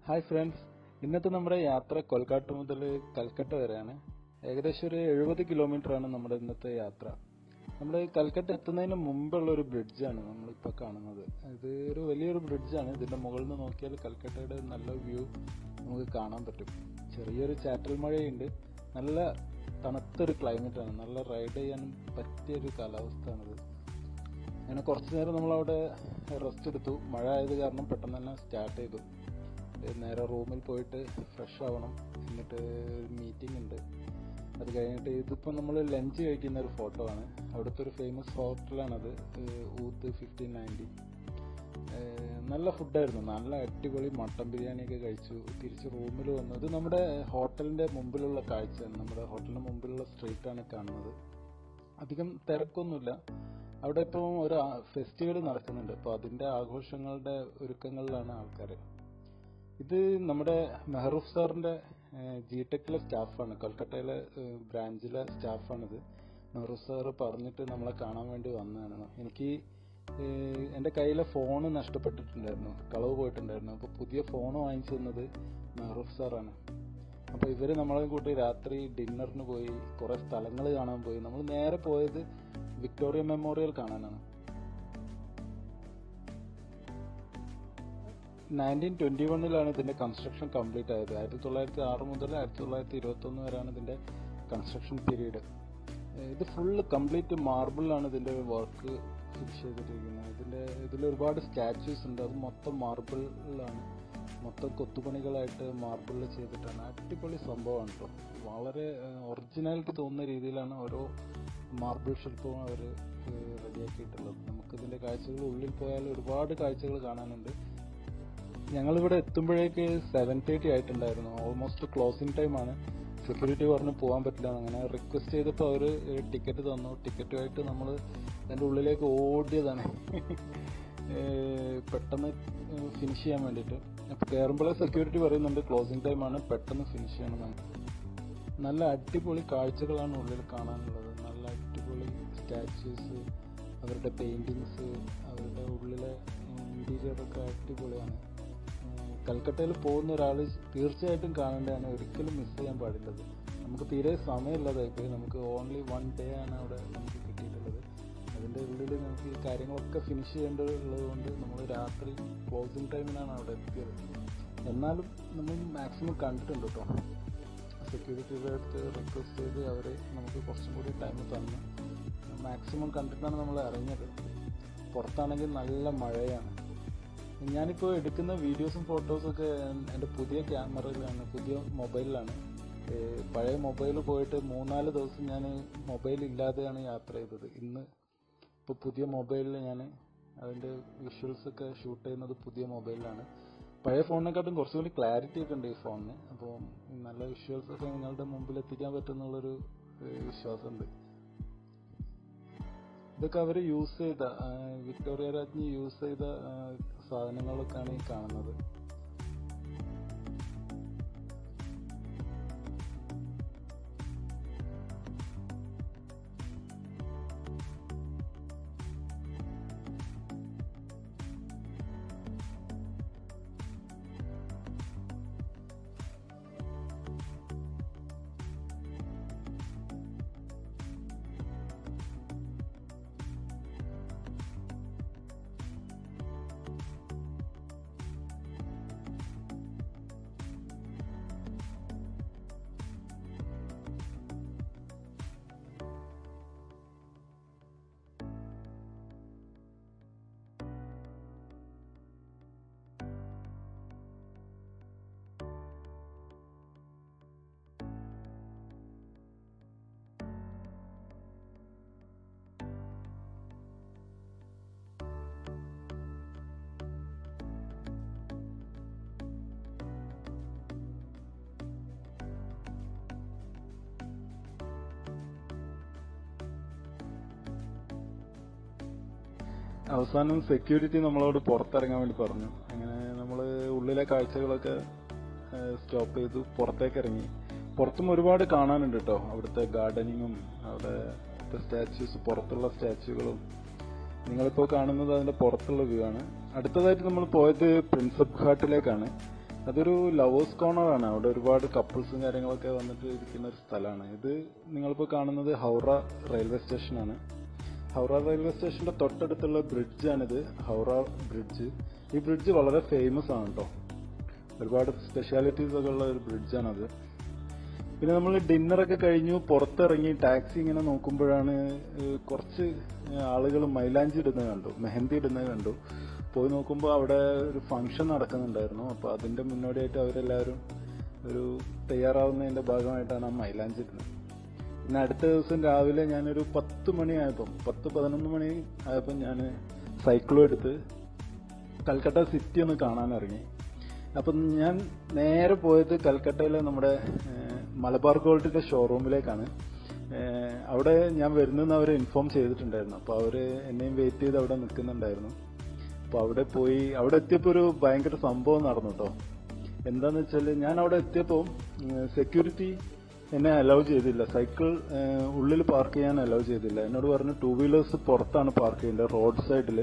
Hi friends ഇന്നത്തെ നമ്മുടെ യാത്ര കൊൽക്കാട്ട മുതൽ കൽക്കട്ട വരെയാണ് ഏകദേശം ഒരു എഴുപത് കിലോമീറ്റർ ആണ് നമ്മുടെ ഇന്നത്തെ യാത്ര നമ്മൾ കൽക്കട്ട എത്തുന്നതിന് മുമ്പുള്ള ഒരു ബ്രിഡ്ജാണ് നമ്മളിപ്പോൾ കാണുന്നത് ഇത് ഒരു വലിയൊരു ബ്രിഡ്ജാണ് ഇതിന്റെ മുകളിൽ നിന്ന് നോക്കിയാൽ കൽക്കട്ടയുടെ നല്ല വ്യൂ നമുക്ക് കാണാൻ പറ്റും ചെറിയൊരു ചാറ്റൽ മഴയുണ്ട് നല്ല തണുത്തൊരു ക്ലൈമറ്റ് ആണ് നല്ല റൈഡ് ചെയ്യാനും പറ്റിയൊരു കാലാവസ്ഥയാണിത് അങ്ങനെ കുറച്ചു നേരം നമ്മളവിടെ റെസ്റ്റ് എടുത്തു മഴ ആയത് കാരണം പെട്ടെന്ന് തന്നെ സ്റ്റാർട്ട് ചെയ്തു ഏ, നേരെ റൂമിൽ പോയിട്ട് ഫ്രഷ് ആവണം എന്നിട്ട് ഒരു മീറ്റിംഗ് ഉണ്ട് അത് കഴിഞ്ഞിട്ട് ഇതിപ്പോൾ നമ്മൾ ലഞ്ച് കഴിക്കുന്ന ഒരു ഫോട്ടോ ആണ് അവിടുത്തെ ഒരു ഫേമസ് ഹോട്ടലാണത് ഏ, ഊത്ത് ഫിഫ്റ്റീൻ നയൻറ്റി നല്ല ഫുഡായിരുന്നു നല്ല അടിപൊളി മട്ടൻ ബിരിയാണിയൊക്കെ കഴിച്ചു തിരിച്ച് റൂമിൽ വന്നു ഇത് നമ്മുടെ ഹോട്ടലിന്റെ മുമ്പിലുള്ള കാഴ്ചയാണ് നമ്മുടെ ഹോട്ടലിന്റെ മുമ്പിലുള്ള സ്ട്രീറ്റാണ് കാണുന്നത് അധികം തിരക്കൊന്നുമില്ല അവിടെ ഇപ്പോൾ ഒരു ഫെസ്റ്റിവൽ നടക്കുന്നുണ്ട് അപ്പോൾ അതിന്റെ ആഘോഷങ്ങളുടെ ഒരുക്കങ്ങളിലാണ് ആൾക്കാർ ഇത് നമ്മുടെ മെഹറൂഫ് സാറിന്റെ ജി ടെക്കിലെ സ്റ്റാഫാണ് കൊൽക്കട്ടയിലെ ഏഹ്, ബ്രാഞ്ചിലെ സ്റ്റാഫാണിത് മെഹറൂഫ് സാർ പറഞ്ഞിട്ട് നമ്മളെ കാണാൻ വേണ്ടി വന്നതാണ് എനിക്ക് ഏഹ്, എൻ്റെ കയ്യിലെ ഫോൺ നഷ്ടപ്പെട്ടിട്ടുണ്ടായിരുന്നു കളവ് പോയിട്ടുണ്ടായിരുന്നു അപ്പോൾ പുതിയ ഫോൺ വാങ്ങിച്ചു തന്നത് മെഹറൂഫ് സാറാണ് അപ്പോൾ ഇവര് നമ്മളെ കൂട്ടി രാത്രി ഡിന്നറിന് പോയി കുറെ സ്ഥലങ്ങൾ കാണാൻ പോയി നമ്മൾ നേരെ പോയത് വിക്ടോറിയ മെമ്മോറിയൽ കാണാനാണ് നയൻറ്റീൻ ട്വന്റി വണ്ണിലാണ് ഇതിന്റെ കൺസ്ട്രക്ഷൻ കംപ്ലീറ്റ് ആയത് ആയിരത്തി തൊള്ളായിരത്തി ആറ് മുതൽ ആയിരത്തി തൊള്ളായിരത്തി ഇരുപത്തി ഒന്ന് വരെയാണ് ഇതിന്റെ കൺസ്ട്രക്ഷൻ പീരീഡ് ഇത് ഫുള്ള് കംപ്ലീറ്റ് മാർബിളിലാണ് ഇതിന്റെ വർക്ക് ഫിനിഷ് ചെയ്തിരിക്കുന്നത് ഇതിന്റെ ഇതിൽ ഒരുപാട് സ്റ്റാച്യൂസ് ഉണ്ട് അത് മൊത്തം മാർബിളിലാണ് മൊത്തം കൊത്തുപണികളായിട്ട് മാർബിളിൽ ചെയ്തിട്ടാണ് അടിപൊളി സംഭവമാണ് കേട്ടോ വളരെ ഒറിജിനാലിറ്റി തോന്നുന്ന രീതിയിലാണ് ഓരോ മാർബിൾ ശില്പവും അവർ റെഡിയാക്കിയിട്ടുള്ളത് നമുക്കിതിന്റെ കാഴ്ചകൾ ഉള്ളിൽ പോയാൽ ഒരുപാട് കാഴ്ചകൾ കാണാനുണ്ട് ഞങ്ങളിവിടെ എത്തുമ്പോഴേക്ക് സെവൻ തേർട്ടി ആയിട്ടുണ്ടായിരുന്നു ഓൾമോസ്റ്റ് ക്ലോസിംഗ് ടൈം ആണ് സെക്യൂരിറ്റി പറഞ്ഞു പോകാൻ പറ്റില്ല അങ്ങനെ റിക്വസ്റ്റ് ചെയ്തപ്പോൾ അവർ ടിക്കറ്റ് തന്നു ടിക്കറ്റുമായിട്ട് നമ്മൾ അതിൻ്റെ ഉള്ളിലേക്ക് ഓടിയതാണ് ഏഹ് പെട്ടെന്ന് ഫിനിഷ് ചെയ്യാൻ വേണ്ടിയിട്ട് അപ്പോൾ കയറുമ്പോഴേ സെക്യൂരിറ്റി പറയുന്നുണ്ട് ക്ലോസിംഗ് ടൈം ആണ് പെട്ടെന്ന് ഫിനിഷ് ചെയ്യണം നല്ല അടിപൊളി കാഴ്ചകളാണ് ഉള്ളിൽ കാണാനുള്ളത് നല്ല അടിപൊളി സ്റ്റാച്യൂസ് അവരുടെ പെയിന്റിങ്സ് അവരുടെ ഉള്ളിലെ ഇന്റീരിയർ ഒക്കെ അടിപൊളിയാണ് ഉം, കൽക്കട്ടയിൽ പോകുന്ന ഒരാൾ തീർച്ചയായിട്ടും കാണേണ്ടതാണ് ഒരിക്കലും മിസ് ചെയ്യാൻ പാടില്ലത് നമുക്ക് തീരെ സമയമില്ലാതായി പോയി നമുക്ക് ഓൺലി വൺ ഡേ ആണ് അവിടെ നമുക്ക് കിട്ടിയിട്ടുള്ളത് അതിൻ്റെ ഉള്ളിൽ നമുക്ക് ഈ കാര്യങ്ങളൊക്കെ ഫിനിഷ് ചെയ്യേണ്ടതുള്ളത് കൊണ്ട് നമ്മൾ രാത്രി ക്ലോസിംഗ് ടൈമിനാണ് അവിടെ എത്തിയത് എന്നാലും നമ്മൾ മാക്സിമം കണ്ടിട്ടുണ്ട് കേട്ടോ സെക്യൂരിറ്റിയുടെ അടുത്ത് റിക്വസ്റ്റ് ചെയ്ത് അവർ നമുക്ക് കുറച്ചും കൂടി ടൈം തന്നു മാക്സിമം കണ്ടിട്ടാണ് നമ്മൾ ഇറങ്ങിയത് പുറത്താണെങ്കിൽ നല്ല മഴയാണ് ഞാനിപ്പോൾ എടുക്കുന്ന വീഡിയോസും ഫോട്ടോസും ഒക്കെ എൻ്റെ പുതിയ ക്യാമറയിലാണ് പുതിയ മൊബൈലിലാണ് ഏഹ് പഴയ മൊബൈൽ പോയിട്ട് മൂന്നാല് ദിവസം ഞാൻ മൊബൈൽ ഇല്ലാതെയാണ് യാത്ര ചെയ്തത് ഇന്ന് ഇപ്പോൾ പുതിയ മൊബൈലിൽ ഞാൻ അതിൻ്റെ വിഷ്വൽസ് ഒക്കെ ഷൂട്ട് ചെയ്യുന്നത് പുതിയ മൊബൈലിലാണ് പഴയ ഫോണിനെക്കാട്ടും കുറച്ചുകൂടി ക്ലാരിറ്റി ഒക്കെ ഉണ്ട് ഈ ഫോണിന് അപ്പോൾ നല്ല വിഷ്വൽസ് ഒക്കെ നിങ്ങളുടെ മുമ്പിൽ എത്തിക്കാൻ പറ്റുന്നുള്ളൊരു ഏഹ് വിശ്വാസമുണ്ട് ഇതൊക്കെ അവർ യൂസ് ചെയ്ത ആ, വിക്ടോറിയ രാജ്ഞി യൂസ് ചെയ്ത ആ, സാധനങ്ങളൊക്കെയാണ് ഈ കാണുന്നത് അവസാനം സെക്യൂരിറ്റി നമ്മളോട് പുറത്തിറങ്ങാൻ വേണ്ടി പറഞ്ഞു അങ്ങനെ നമ്മൾ ഉള്ളിലെ കാഴ്ചകളൊക്കെ സ്റ്റോപ്പ് ചെയ്തു പുറത്തേക്ക് ഇറങ്ങി പുറത്തും ഒരുപാട് കാണാനുണ്ട് കേട്ടോ അവിടുത്തെ ഗാർഡനിങ്ങും അവിടെ സ്റ്റാച്യൂസ് പുറത്തുള്ള സ്റ്റാച്യൂകളും നിങ്ങളിപ്പോൾ കാണുന്നത് അതിന്റെ പുറത്തുള്ള വ്യൂ ആണ് അടുത്തതായിട്ട് നമ്മൾ പോയത് പ്രിൻസപ്പ് ഘാട്ടിലേക്കാണ് അതൊരു ലവേഴ്സ് കോർണർ ആണ് അവിടെ ഒരുപാട് കപ്പിൾസും കാര്യങ്ങളൊക്കെ വന്നിട്ട് ഇരിക്കുന്ന ഒരു സ്ഥലമാണ് ഇത് നിങ്ങളിപ്പോൾ കാണുന്നത് ഹൗറ റെയിൽവേ സ്റ്റേഷനാണ് ഹൗറ റെയിൽവേ സ്റ്റേഷന്റെ തൊട്ടടുത്തുള്ള ബ്രിഡ്ജാണിത് ഹൗറ ബ്രിഡ്ജ് ഈ ബ്രിഡ്ജ് വളരെ ഫേമസ് ആണ് കേട്ടോ ഒരുപാട് സ്പെഷ്യാലിറ്റീസ് ഒക്കെ ഉള്ള ഒരു ബ്രിഡ്ജാണത് പിന്നെ നമ്മൾ ഡിന്നറൊക്കെ കഴിഞ്ഞു പുറത്തിറങ്ങി ടാക്സി ഇങ്ങനെ നോക്കുമ്പോഴാണ് ഏഹ്, കുറച്ച് ആളുകൾ മൈലാഞ്ചി ഇടുന്നത് കണ്ടു മെഹന്തി ഇടുന്നത് കണ്ടു പോയി നോക്കുമ്പോൾ അവിടെ ഒരു ഫംഗ്ഷൻ നടക്കുന്നുണ്ടായിരുന്നു അപ്പോൾ അതിന്റെ മുന്നോടിയായിട്ട് അവരെല്ലാവരും ഒരു തയ്യാറാവുന്നതിന്റെ ഭാഗമായിട്ടാണ് ആ മൈലാഞ്ചി ഇടുന്നത് പിന്നെ അടുത്ത ദിവസം രാവിലെ ഞാനൊരു പത്ത് മണിയായപ്പം പത്ത് പതിനൊന്ന് മണി ആയപ്പം ഞാൻ സൈക്കിളും എടുത്ത് കൽക്കട്ട സിറ്റി ഒന്ന് കാണാൻ ഇറങ്ങി അപ്പം ഞാൻ നേരെ പോയത് കൽക്കട്ടയിലെ നമ്മുടെ ഏഹ്, മലബാർ ഗോൾഡിന്റെ ഷോറൂമിലേക്കാണ് ഏഹ്, അവിടെ ഞാൻ വരുന്നെന്ന് അവർ ഇൻഫോം ചെയ്തിട്ടുണ്ടായിരുന്നു അപ്പോൾ അവർ എന്നെയും വെയിറ്റ് ചെയ്ത് അവിടെ നിൽക്കുന്നുണ്ടായിരുന്നു അപ്പോൾ അവിടെ പോയി അവിടെ എത്തിയപ്പോൾ ഒരു ഭയങ്കര സംഭവം നടന്നു കേട്ടോ എന്താന്ന് വെച്ചാൽ ഞാൻ അവിടെ എത്തിയപ്പോൾ സെക്യൂരിറ്റി എന്നെ അലൗ ചെയ്തില്ല സൈക്കിൾ ഉള്ളിൽ പാർക്ക് ചെയ്യാൻ അലൗ ചെയ്തില്ല എന്നോട് പറഞ്ഞു ടൂ വീലേഴ്സ് പുറത്താണ് പാർക്ക് ചെയ്യേണ്ടത് റോഡ് സൈഡിൽ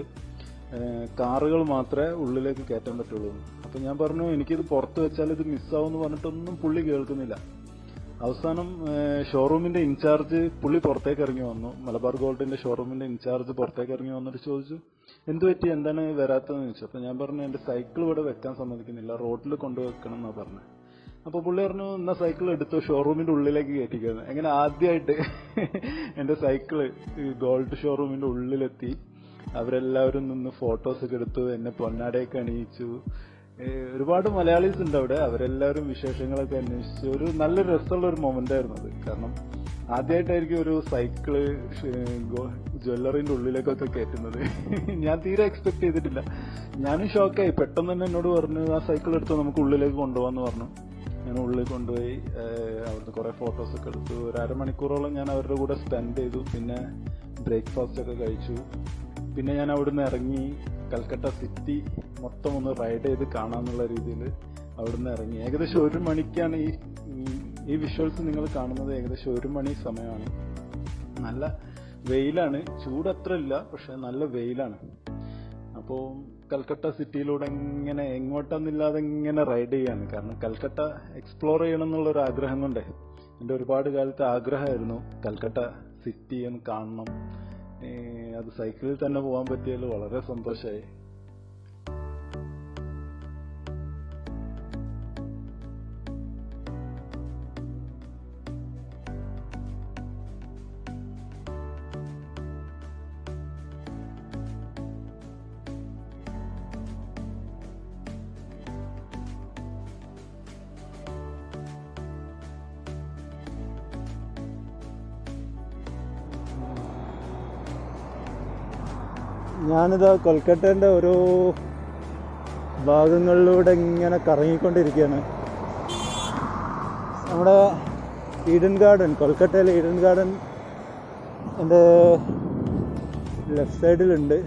കാറുകൾ മാത്രമേ ഉള്ളിലേക്ക് കയറ്റാൻ പറ്റുള്ളൂ എന്ന്. അപ്പൊ ഞാൻ പറഞ്ഞു എനിക്കിത് പുറത്ത് വെച്ചാൽ ഇത് മിസ്സാവും എന്ന് പറഞ്ഞിട്ടൊന്നും പുള്ളി കേൾക്കുന്നില്ല അവസാനം ഷോറൂമിന്റെ ഇൻചാർജ് പുള്ളി പുറത്തേക്ക് ഇറങ്ങി വന്നു മലബാർ ഗോൾഡിന്റെ ഷോറൂമിന്റെ ഇൻചാർജ് പുറത്തേക്ക് ഇറങ്ങി വന്നിട്ട് ചോദിച്ചു എന്ത് പറ്റി എന്താണ് വരാത്തതെന്ന് ചോദിച്ചു അപ്പൊ ഞാൻ പറഞ്ഞു എന്റെ സൈക്കിൾ ഇവിടെ വെക്കാൻ സമ്മതിക്കുന്നില്ല റോഡിൽ കൊണ്ടുവെക്കണം എന്നാ പറഞ്ഞു അപ്പൊ പുള്ളി പറഞ്ഞു എന്നാ സൈക്കിൾ എടുത്തു ഷോറൂമിന്റെ ഉള്ളിലേക്ക് കയറ്റിക്കുന്നത് അങ്ങനെ ആദ്യമായിട്ട് എന്റെ സൈക്കിള് ഗോൾഡ് ഷോറൂമിന്റെ ഉള്ളിലെത്തി അവരെല്ലാവരും നിന്ന് ഫോട്ടോസ് ഒക്കെ എടുത്തു എന്നെ പൊന്നാടയൊക്കെ അണിയിച്ചു ഏഹ് ഒരുപാട് മലയാളീസ് ഉണ്ട് അവിടെ അവരെല്ലാവരും വിശേഷങ്ങളൊക്കെ അന്വേഷിച്ചു ഒരു നല്ല രസമുള്ള ഒരു മൊമെന്റ് ആയിരുന്നു അത് കാരണം ആദ്യമായിട്ടായിരിക്കും ഒരു സൈക്കിള് ജ്വല്ലറിന്റെ ഉള്ളിലേക്കൊക്കെ കയറ്റുന്നത് ഞാൻ തീരെ എക്സ്പെക്ട് ചെയ്തിട്ടില്ല ഞാനും ഷോക്കായി പെട്ടെന്ന് തന്നെ എന്നോട് പറഞ്ഞു ആ സൈക്കിൾ എടുത്ത് നമുക്ക് ഉള്ളിലേക്ക് കൊണ്ടുപോകാന്ന് പറഞ്ഞു ഞാൻ ഉള്ളിൽ കൊണ്ടുപോയി ഏഹ് അവിടുന്ന് കുറെ ഫോട്ടോസ് ഒക്കെ എടുത്തു ഒരു അരമണിക്കൂറോളം ഞാൻ അവരുടെ കൂടെ സ്പെൻഡ് ചെയ്തു പിന്നെ ബ്രേക്ക്ഫാസ്റ്റ് ഒക്കെ കഴിച്ചു പിന്നെ ഞാൻ അവിടുന്ന് ഇറങ്ങി കൽക്കട്ട സിറ്റി മൊത്തം ഒന്ന് റൈഡ് ചെയ്ത് കാണാന്നുള്ള രീതിയിൽ അവിടുന്ന് ഇറങ്ങി ഏകദേശം ഒരു മണിക്കാണ് ഈ ഈ- ഈ വിഷ്വൽസ് നിങ്ങൾ കാണുന്നത് ഏകദേശം ഒരു മണി സമയമാണ് നല്ല വെയിലാണ് ചൂട് അത്ര ഇല്ല പക്ഷെ നല്ല വെയിലാണ് അപ്പോൾ കൽക്കട്ട സിറ്റിയിലൂടെ ഇങ്ങനെ എങ്ങോട്ടെന്നില്ലാതെ ഇങ്ങനെ റൈഡ് ചെയ്യാണ് കാരണം കൽക്കട്ട എക്സ്പ്ലോർ ചെയ്യണം എന്നുള്ള ഒരു ആഗ്രഹം കൊണ്ടേ എൻ്റെ ഒരുപാട് കാലത്തെ ആഗ്രഹമായിരുന്നു കൽക്കട്ട സിറ്റി ഒന്ന് കാണണം ഏ, അത് സൈക്കിളിൽ തന്നെ പോകാൻ പറ്റിയതിൽ വളരെ സന്തോഷമായി ഞാനിതാ കൊൽക്കട്ടേൻ്റെ ഓരോ ഭാഗങ്ങളിലൂടെ ഇങ്ങനെ കറങ്ങിക്കൊണ്ടിരിക്കുകയാണ് നമ്മുടെ ഈഡൻ ഗാർഡൻ കൊൽക്കട്ടയിലെ ഈഡൻ ഗാർഡൻ എൻ്റെ ലെഫ്റ്റ് സൈഡിലുണ്ട്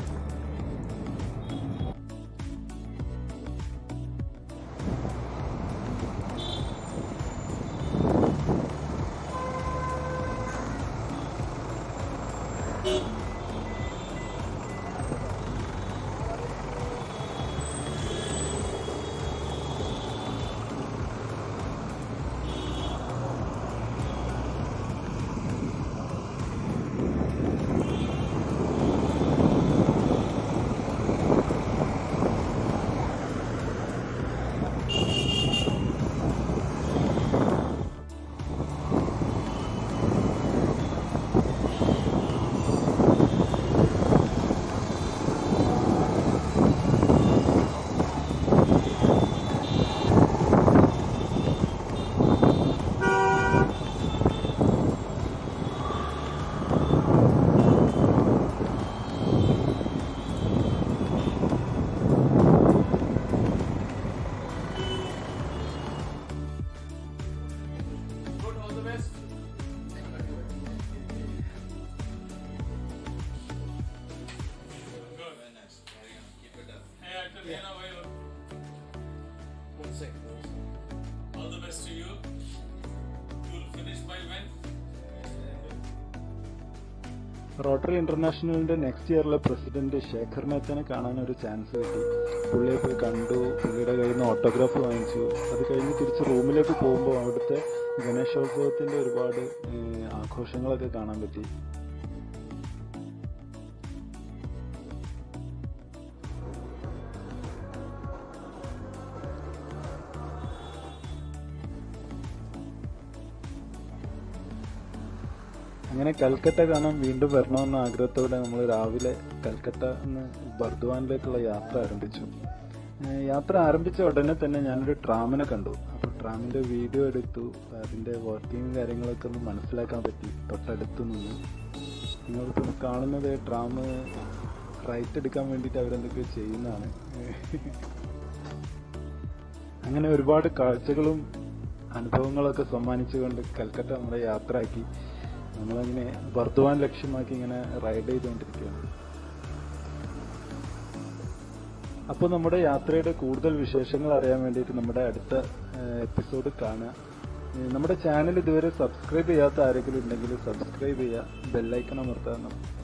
All the best to you. You'll finish by when? Rotary ഇന്റർനാഷണലിന്റെ നെക്സ്റ്റ് ഇയറിലെ പ്രസിഡന്റ് ശേഖർ മേത്തനെ കാണാൻ ഒരു ചാൻസ് കിട്ടി പുള്ളിയെ പോയി കണ്ടു പുള്ളിയുടെ കയ്യിൽ നിന്ന് ഓട്ടോഗ്രാഫ് വാങ്ങിച്ചു അത് കഴിഞ്ഞ് തിരിച്ച് റൂമിലേക്ക് പോകുമ്പോൾ അവിടുത്തെ ഗണേശോത്സവത്തിന്റെ ഒരുപാട് ഏഹ്, ആഘോഷങ്ങളൊക്കെ കാണാൻ പറ്റി അങ്ങനെ കൽക്കട്ട കാണാൻ വീണ്ടും വരണമെന്ന ആഗ്രഹത്തോടെ നമ്മൾ രാവിലെ കൽക്കട്ട നിന്ന് ബർദ്വാനിലേക്കുള്ള യാത്ര ആരംഭിച്ചു ഏഹ് യാത്ര ആരംഭിച്ച ഉടനെ തന്നെ ഞാനൊരു ട്രാമിനെ കണ്ടു അപ്പോൾ ട്രാമിന്റെ വീഡിയോ എടുത്തു അതിന്റെ വർക്കിംഗ് കാര്യങ്ങളൊക്കെ ഒന്ന് മനസ്സിലാക്കാൻ പറ്റി തൊട്ടടുത്ത് നിന്ന് നിങ്ങളിപ്പോൾ കാണുന്നത് ട്രാം റൈറ്റ് എടുക്കാൻ വേണ്ടിയിട്ട് അവരെന്തൊക്കെയോ ചെയ്യുന്നതാണ് അങ്ങനെ ഒരുപാട് കാഴ്ചകളും അനുഭവങ്ങളൊക്കെ സമ്മാനിച്ചുകൊണ്ട് കൽക്കട്ട നമ്മളെ യാത്രയാക്കി നമ്മളങ്ങനെ ബർദ്വാൻ ലക്ഷ്യമാക്കി ഇങ്ങനെ റൈഡ് ചെയ്തുകൊണ്ടിരിക്കുകയാണ് അപ്പോൾ നമ്മുടെ യാത്രയുടെ കൂടുതൽ വിശേഷങ്ങൾ അറിയാൻ വേണ്ടിയിട്ട് നമ്മുടെ അടുത്ത എപ്പിസോഡ് കാണുക ഏഹ് നമ്മുടെ ചാനൽ ഇതുവരെ സബ്സ്ക്രൈബ് ചെയ്യാത്ത ആരെങ്കിലും ഉണ്ടെങ്കിൽ സബ്സ്ക്രൈബ് ചെയ്യുക ബെല്ലൈക്കൺ അമർത്താൻ